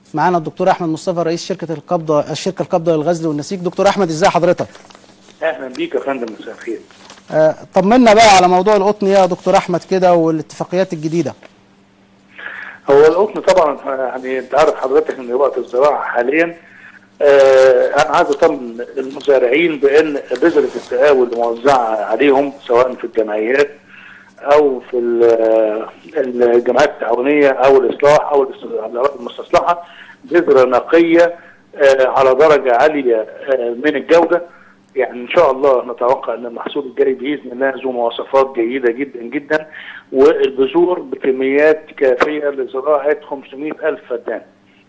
معانا الدكتور احمد مصطفى رئيس شركه القبضه الشركه القابضه للغزل والنسيج دكتور احمد ازاي حضرتك اهلا بيك يا فندم مساء الخير آه، طمنا بقى على موضوع القطن يا دكتور احمد كده والاتفاقيات الجديده هو القطن طبعا يعني انت عارف حضرتك ان وقت الزراعه حاليا آه انا عايز اطمن المزارعين بان بذره التقاوي الموزعه عليهم سواء في الجمعيات او في ال- الجمعيات التعاونيه او الاصلاح او الاس- الاراضي المستصلحه بذره نقيه آه على درجه عاليه آه من الجوده يعني ان شاء الله نتوقع ان المحصول الجاي باذن الله ذو مواصفات جيده جدا جدا والبذور بكميات كافيه لزراعه 500 الف فدان.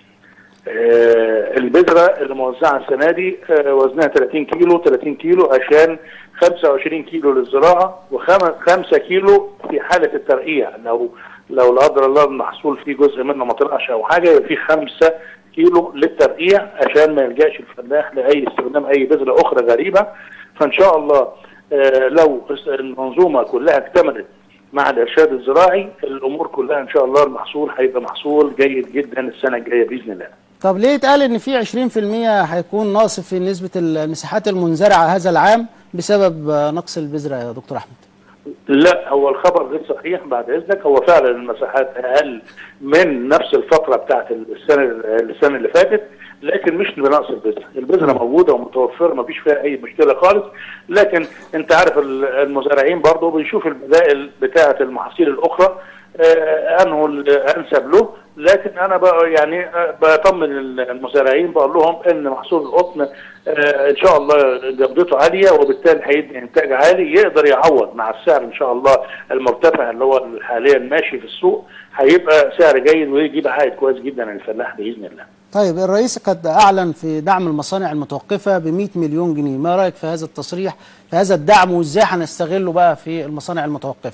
آه، البذره اللي موزعه السنه دي آه، وزنها 30 كيلو 30 كيلو عشان 25 كيلو للزراعه و5 كيلو في حاله الترقيع لو لو لا قدر الله المحصول فيه جزء منه ما طلعش او حاجه يبقى فيه 5 كيلو للترقيع عشان ما يلجاش الفلاح لاي استخدام اي بذره اخرى غريبه فان شاء الله آه، لو المنظومه كلها اكتملت مع الارشاد الزراعي الامور كلها ان شاء الله المحصول هيبقى محصول جيد جدا السنه الجايه باذن الله. طب ليه اتقال ان في 20% هيكون ناقص في نسبه المساحات المنزرعه هذا العام بسبب آه، نقص البذره يا دكتور احمد لا هو الخبر غير صحيح بعد اذنك هو فعلا المساحات اقل من نفس الفتره بتاعت السنه السنه اللي فاتت لكن مش بنقص البذره، البذره موجوده ومتوفره ما فيش فيها اي مشكله خالص لكن انت عارف ال- المزارعين برضه بيشوف البدائل بتاعه المحاصيل الاخرى آه انه الانسب له لكن انا بقى يعني آه، بطمن المزارعين بقول لهم ان محصول القطن آه، ان شاء الله جودته عاليه وبالتالي هيدي انتاج عالي يقدر يعوض مع السعر ان شاء الله المرتفع اللي هو حاليا ماشي في السوق هيبقى سعر جيد ويجيب عائد كويس جدا للفلاح باذن الله. طيب الرئيس قد اعلن في دعم المصانع المتوقفه ب 100 مليون جنيه ما رايك في هذا التصريح في هذا الدعم وازاي هنستغله بقى في المصانع المتوقفه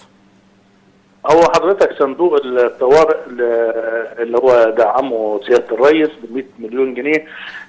هو حضرتك صندوق الطوارئ اللي هو دعمه سياده الرئيس ب 100 مليون جنيه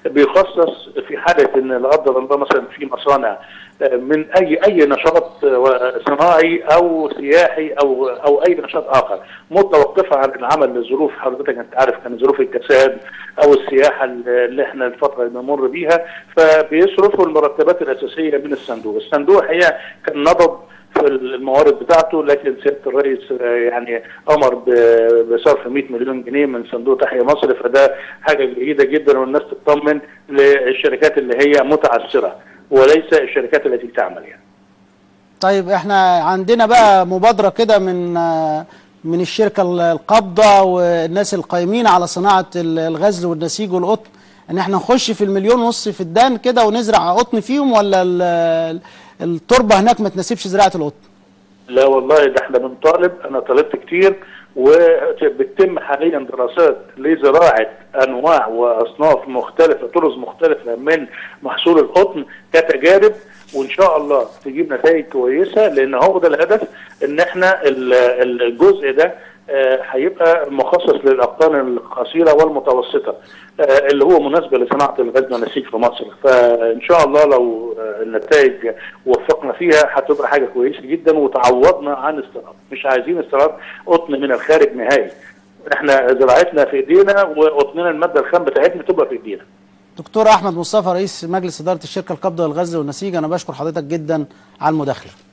بيخصص في حاله ان لا قدر الله مثلا في مصانع من اي اي نشاط صناعي او سياحي او او اي نشاط اخر متوقفه عن العمل لظروف حضرتك انت عارف كان ظروف الكساد او السياحه اللي احنا الفتره اللي بنمر بيها فبيصرفوا المرتبات الاساسيه من الصندوق، الصندوق هي كان نبض في الموارد بتاعته لكن سياده الرئيس آه، يعني امر ب- بصرف 100 مليون جنيه من صندوق تحيا مصر فده حاجه جيده جدا والناس تطمن للشركات اللي هي متعثره وليس الشركات التي تعمل يعني. طيب احنا عندنا بقى مبادرة كده من آه، من الشركة القابضة والناس القايمين على صناعة ال- الغزل والنسيج والقطن ان احنا نخش في المليون ونص فدان كده ونزرع قطن فيهم ولا ال- التربة هناك ما تناسبش زراعة القطن لا والله ده احنا بنطالب انا طالبت كتير وبتتم حاليا دراسات لزراعه انواع واصناف مختلفه طرز مختلفه من محصول القطن كتجارب وان شاء الله تجيب نتائج كويسه لان هو ده الهدف ان احنا ال- الجزء ده آه، هيبقى مخصص للاقطان القصيره والمتوسطه آه، اللي هو مناسبه لصناعه الغزل والنسيج في مصر فان شاء الله لو آه، النتائج وفقنا فيها هتبقى حاجه كويسه جدا وتعوضنا عن استيراد مش عايزين استيراد قطن من الخارج نهائي احنا زراعتنا في ايدينا وقطننا الماده الخام بتاعتنا تبقى في ايدينا دكتور احمد مصطفى رئيس مجلس ادارة الشركة القابضة للغزل والنسيج انا بشكر حضرتك جدا على المداخلة